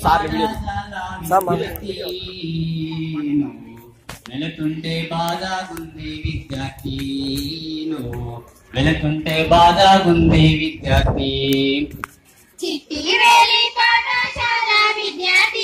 Sir video sir మా వెళుతుంటే బాధాగుంది విద్యార్థి వెళుతుంటే బాధాగుంది విద్యార్థి చిట్టి వేలి పాఠశాల విద్యార్థి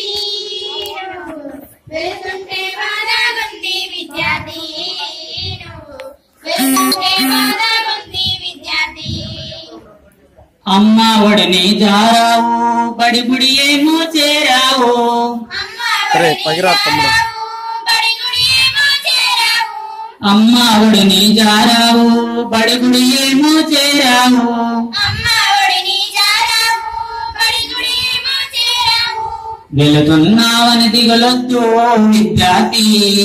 వెళ్తుంటే బాధగుంది విద్యార్థి వెళ్తుంటే బాధగుంది విద్యార్థి అమ్మ ఒడిని జారావు బడి బుడి ఏమో చేరావు అమ్మ సరే, ఒడిని పైకి రా తమ్ముడు. జారావు, బడి గుడి ఏమో చేరావు. అమ్మ ఒడిని జారావు బడి బుడి ఏమో చేరావు అమ్మ ఒడిని జారావు, బడి గుడి ఏమో చేరావు. వెళుతున్నావని దిగులొద్దు విద్యార్థి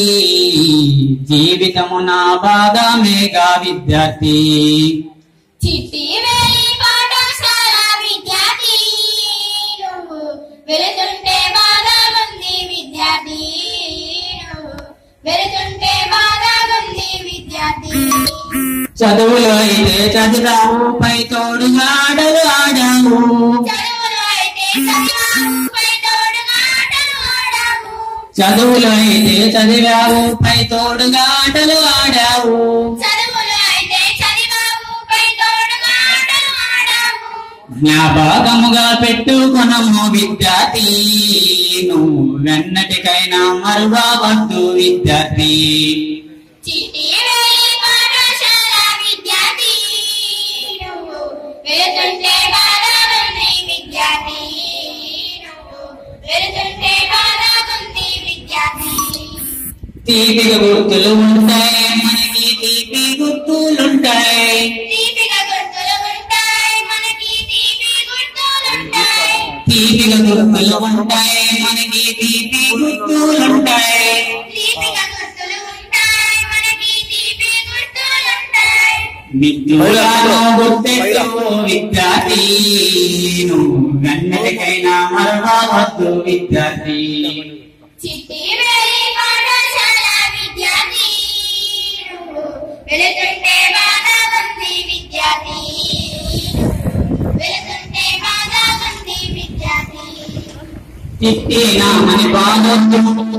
జీవితము నా భాగమేగా విద్యార్థి చిట్టి వేలి పాఠశాల విద్యార్థి నువ్వు వెళుతుంటే బాధగుంది విద్యార్థి నువ్వు వెళుతుంటే బాధగుంది విద్యార్థి చదువులో అయితే చదివావు పై తోడుగా ఆడలు ఆడావు చదువులో అయితే చదివావు పై తోడుగా ఆటలు ఆడావు చదువులో అయితే చదివావు పై తోడుగా ఆటలు ఆడావు చదువులో అయితే చదివావు పై తోడుగా ఆటలు ఆడావు జ్ఞాపకముగా పెట్టుకునము విద్యార్థి నువ్వు వెన్నటికైనా మరువవద్దు విద్యార్థి చిట్టి వేలి పాఠశాల విద్యార్థి నువ్వు వెళుతుంటే బాధగుంది విద్యార్థి నువ్వు వెళుతుంటే బాధగుంది విద్యార్థి తీపి గుర్తులు ఉంటాయి మనకి తీపి గుర్తులుంటాయి తీపిగా గుర్తులు ఉంటాయి మనకి తీపి గుర్తులుంటాయి తీపిగా గుర్తులు ఉంటాయి మనకి తీపి గుర్తులుంటాయి తీపిగా గుర్తులు ఉంటాయి మనకి తీపి గుర్తులుంటాయి విద్యులను గుర్తెట్టు విద్యార్థి నువ్వు వెన్నటికైనా మరవద్దు విద్యార్థి చిట్టి వేలి పాఠశాల విద్యార్థి నువ్వు వెళుతుంటే బాధగుంది విద్యార్థి వెళుతుంటే బాధగుంది విద్యార్థి తిట్టినామని బాధొద్దు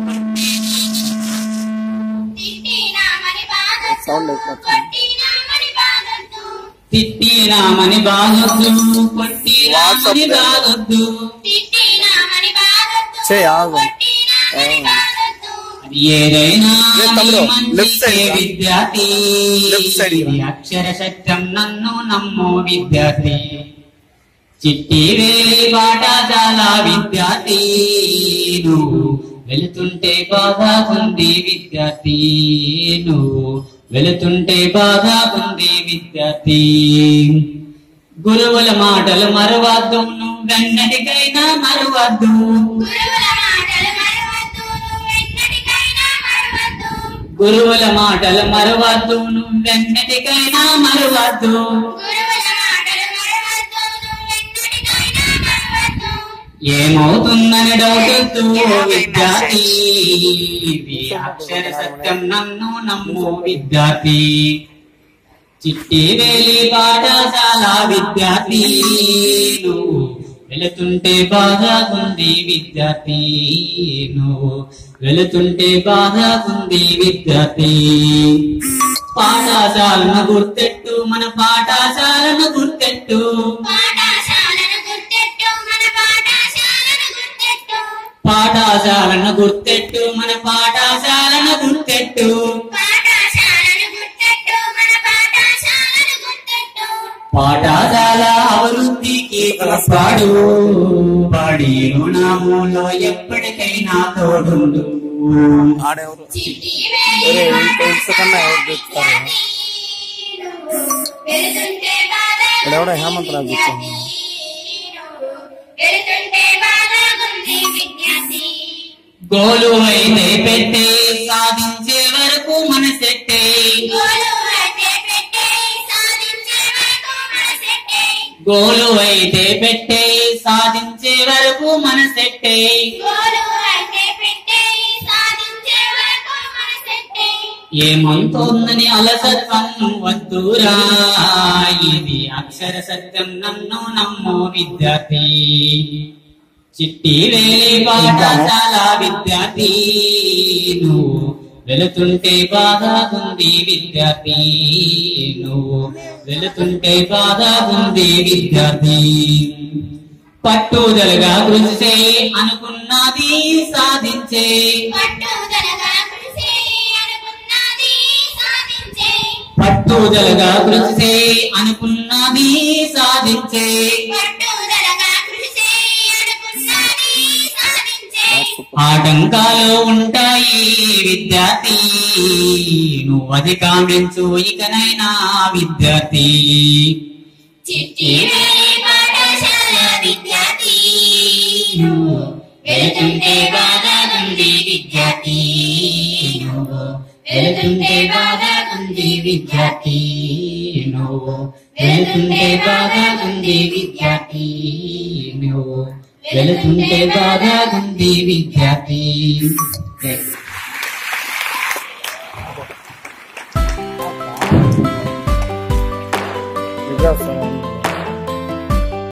తిట్టినామని బాధొద్దు సౌండ్ ఎక్కువ. కొట్టినామని బాధొద్దు తిట్టినామని బాధొద్దు కొట్టినామని బాధొద్దు తిట్టినామని బాధొద్దు చే, ఆగు. కొట్టినామని ఆ. బాధొద్దు అది ఏదైనా ఏ తమ్ముడు, నీ left side మంచికే రా. విద్యార్థి Left side రా. ఇది అక్షర సత్యం నన్ను నమ్ము విద్యార్థి చిట్టి వేలి పాఠశాల విద్యార్థి నువ్వు వెళుతుంటే బాధకుంది విద్యార్థి నువ్వు వెళుతుంటే బాధకుంది విద్యార్థి గురువుల మాటలు మరవద్దు నువ్వు వెన్నటికైనా మరవద్దు గురువుల మాటలు మరవద్దు వెన్నటికైనా మరవద్దు గురువుల మాటలు మరవద్దు నువ్వు వెన్నటికైనా మరవద్దు గురువుల మాటలు మరవద్దు వెన్నటికైనా మరవద్దు ఏమవుతుందని డౌటొద్దు విద్యార్థి ఇది అక్షర సత్యం నన్ను నమ్ము విద్యార్థి చిట్టి వేలి పాఠశాల విద్యార్థి నువ్వు వెళుతుంటే బాధకుంది విద్యార్థి నువ్వు వెళుతుంటే బాధకుంది విద్యార్థి పాఠశాలను గుర్తెట్టు మన పాఠశాలను గుర్తెట్టు పాఠశాలను గుర్తెట్టు మన పాఠశాలను గుర్తెట్టు పాఠశాలను గుర్తెట్టు మన పాఠశాలను గుర్తెట్టు పాఠశాలను గుర్తెట్టు మన పాఠశాలను గుర్తెట్టు పాఠశాల అభివృద్ధికి పాడు పాడి రుణములో ఎప్పటికైనా తోడుండు ఆడెవరు చిట్టి వేరే తెలుసు కన్నా ఎవరు చెప్తారు వెళుతుంటే బాధ ఇక్కడెవడో హేమంత్ రాజు కూర్చోండి. వెళుతుంటే బాధగుంది విద్యార్థి గోలు అయితే పెట్టే సాధించే వరకు మనసెట్టే గోలు అయితే పెట్టే సాధించే వరకు మనసెట్టే గోలు అయితే పెట్టే సాధించే వరకు మనసెట్టే గోలు అయితే పెట్టే సాధించే వరకు మనసెట్టే ఏమంతోందని అలసత్వం వద్దురా ఇది అక్షర సత్యం నన్ను నమ్ము విద్యార్థి చిట్టి వేలి పాఠశాల విద్యార్థి నువ్వు వెళుతుంటే బాధ ఉంది విద్యార్థి నువ్వు వెళుతుంటే బాధ ఉంది విద్యార్థి పట్టుదలగా కృషి చేయి అనుకున్నది సాధించే పట్టుదలగా కృషి అనుకున్నది సాధించే పట్టుదలగా కృషి చేయి అనుకున్నది సాధించే పట్టుదలగా కృషి అనుకున్నది సాధించే ఆటంకాలు ఉంటాయి విద్యార్థి నువ్వు అధికాంభించు ఇకనైనా విద్యార్థి చిట్టి వేలి పాఠశాల విద్యార్థి నువ్వు వెళుతుంటే బాగా ఉంది విద్యార్థి నువ్వు వెళుతుంటే బాగా ఉంది విద్యార్థి నువ్వు వెళుతుంటే బాగా ఉంది విద్యార్థి నువ్వు వెళుతుంటే బాగా ఉంది విద్యార్థి విద్యార్థి